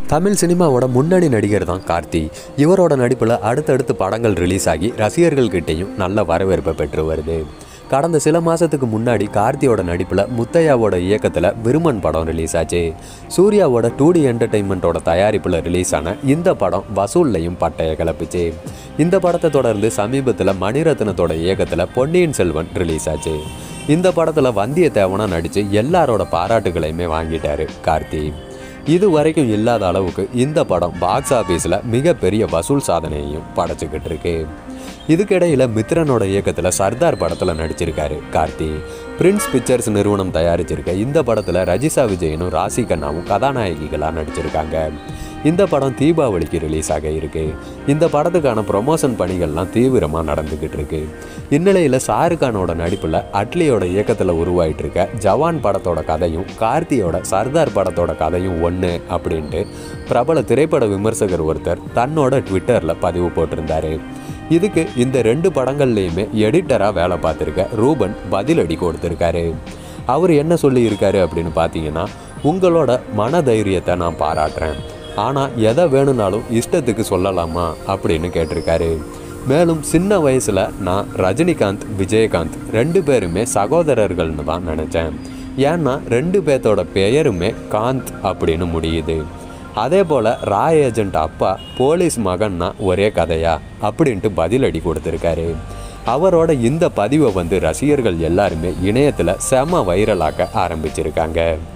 தமிழ் சினிமாவோட முன்னணி நடிகர் தான் கார்த்தி இவரோட நடிப்பில் அடுத்தடுத்து படங்கள் ரிலீஸ் ஆகி ரசிகர்கள்கிட்டையும் நல்ல வரவேற்பை பெற்று வருது கடந்த சில மாதத்துக்கு முன்னாடி கார்த்தியோட நடிப்பில் முத்தையாவோட இயக்கத்தில் விருமன் படம் ரிலீஸ் ஆச்சு சூர்யாவோட டூ டி என்டர்டெயின்மெண்ட்டோட தயாரிப்பில் ரிலீஸ் ஆன இந்த படம் வசூல்லையும் பட்டைய கிளப்பிச்சு இந்த படத்தை தொடர்ந்து சமீபத்தில் மணிரத்னத்தோட இயக்கத்தில் பொன்னியின் செல்வன் ரிலீஸ் ஆச்சு இந்த படத்தில் வந்தியத்தேவனா நடித்து எல்லாரோட பாராட்டுகளையுமே வாங்கிட்டாரு கார்த்தி இது வரைக்கும் இல்லாத அளவுக்கு இந்த படம் பாக்ஸ் ஆஃபீஸில் மிகப்பெரிய வசூல் சாதனையையும் படைச்சிக்கிட்டு இருக்கு இதுக்கிடையில் மித்ரனோட இயக்கத்தில் சர்தார் படத்தில் நடிச்சிருக்காரு கார்த்தி பிரின்ஸ் பிக்சர்ஸ் நிறுவனம் தயாரிச்சிருக்க இந்த படத்தில் ரஜிஷா விஜயனும் ராசி கண்ணாவும் கதாநாயகிகளாக நடிச்சிருக்காங்க இந்த படம் தீபாவளிக்கு ரிலீஸ் ஆக இருக்கு இந்த படத்துக்கான ப்ரொமோஷன் பணிகள்லாம் தீவிரமாக நடந்துக்கிட்டு இருக்கு இந்நிலையில் ஷாருக்கானோட நடிப்பில் அட்லியோட இயக்கத்தில் உருவாயிட்டு இருக்க ஜவான் படத்தோட கதையும் கார்த்தியோட சர்தார் படத்தோட கதையும் ஒன்று அப்படின்ட்டு பிரபல திரைப்பட விமர்சகர் ஒருத்தர் தன்னோட ட்விட்டரில் பதிவு போட்டிருந்தாரு இதுக்கு இந்த ரெண்டு படங்கள்லையுமே எடிட்டராக வேலை பார்த்துருக்க ரூபன் பதிலடி கொடுத்துருக்காரு அவர் என்ன சொல்லியிருக்காரு அப்படின்னு பார்த்தீங்கன்னா உங்களோட மன தைரியத்தை நான் பாராட்டுறேன் ஆனால் எதை வேணும்னாலும் இஷ்டத்துக்கு சொல்லலாமா அப்படின்னு கேட்டிருக்காரு மேலும் சின்ன வயசில் நான் ரஜினிகாந்த் விஜயகாந்த் ரெண்டு பேருமே சகோதரர்கள்னு தான் நினச்சேன் ஏன்னா ரெண்டு பேர்த்தோட பெயருமே காந்த் அப்படின்னு முடியுது அதே போல் ராய் ஏஜென்ட் அப்பா போலீஸ் மகன்னா ஒரே கதையா அப்படின்ட்டு பதிலடி கொடுத்துருக்காரு அவரோட இந்த பதிவை வந்து ரசிகர்கள் எல்லாருமே இணையத்தில் செம வைரலாக்க ஆரம்பிச்சிருக்காங்க